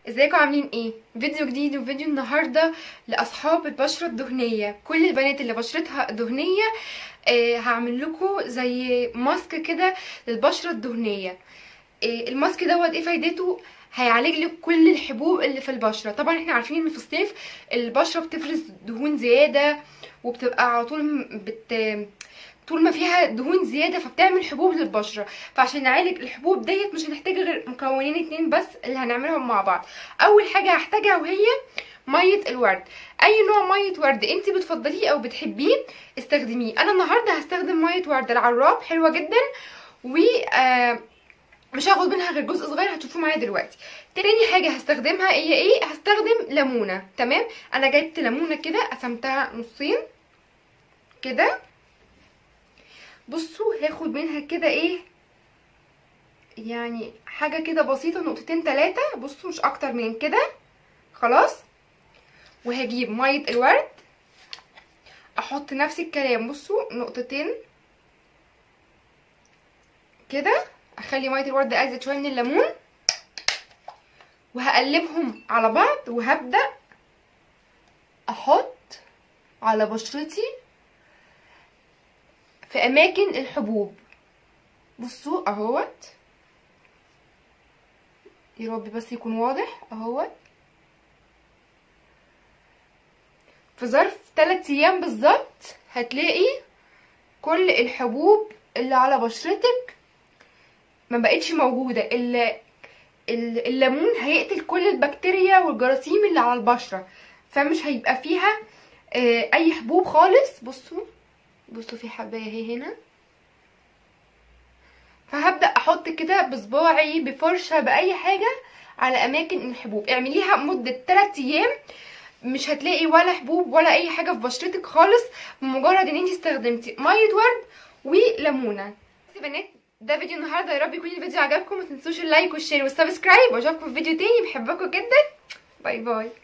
ازيكم عاملين ايه فيديو جديد وفيديو النهارده لاصحاب البشره الدهنيه كل البنات اللي بشرتها دهنيه آه هعمل لكم زي ماسك كده للبشره الدهنيه آه الماسك دوت ايه فايدته هيعالج لك كل الحبوب اللي في البشره طبعا احنا عارفين ان في الصيف البشره بتفرز دهون زياده وبتبقى على طول بت طول ما فيها دهون زياده فبتعمل حبوب للبشره فعشان نعالج الحبوب ديت مش هنحتاج غير مكونين اتنين بس اللي هنعملهم مع بعض اول حاجه هحتاجها وهي ميه الورد اي نوع ميه ورد انت بتفضليه او بتحبيه استخدميه انا النهارده هستخدم ميه ورد العراب حلوه جدا و آه مش هاخد منها غير جزء صغير هتشوفوه معايا دلوقتي تاني حاجه هستخدمها هي ايه هستخدم ليمونه تمام انا جبت ليمونه كده قسمتها نصين كده بصوا هاخد منها كده ايه يعني حاجه كده بسيطه نقطتين تلاتة بصوا مش اكتر من كده خلاص وهجيب ميه الورد احط نفس الكلام بصوا نقطتين كده اخلي ميه الورد ازيد شويه من الليمون وهقلبهم على بعض وهبدا احط على بشرتي في اماكن الحبوب بصوا اهوت يا رب بس يكون واضح اهوت في ظرف 3 ايام بالظبط هتلاقي كل الحبوب اللي على بشرتك ما بقتش موجوده الليمون هيقتل كل البكتيريا والجراثيم اللي على البشره فمش هيبقى فيها اي حبوب خالص بصوا بصوا في حبايه اهي هنا فهبدا احط كده بصباعي بفرشه باي حاجه على اماكن الحبوب اعمليها مده 3 ايام مش هتلاقي ولا حبوب ولا اي حاجه في بشرتك خالص بمجرد ان انت استخدمتي ميه ورد وليمونه بس يا بنات ده فيديو النهارده يا رب يكون الفيديو عجبكم ما تنسوش اللايك والشير والسبسكرايب واشوفكم في فيديو تاني بحبكم جدا باي باي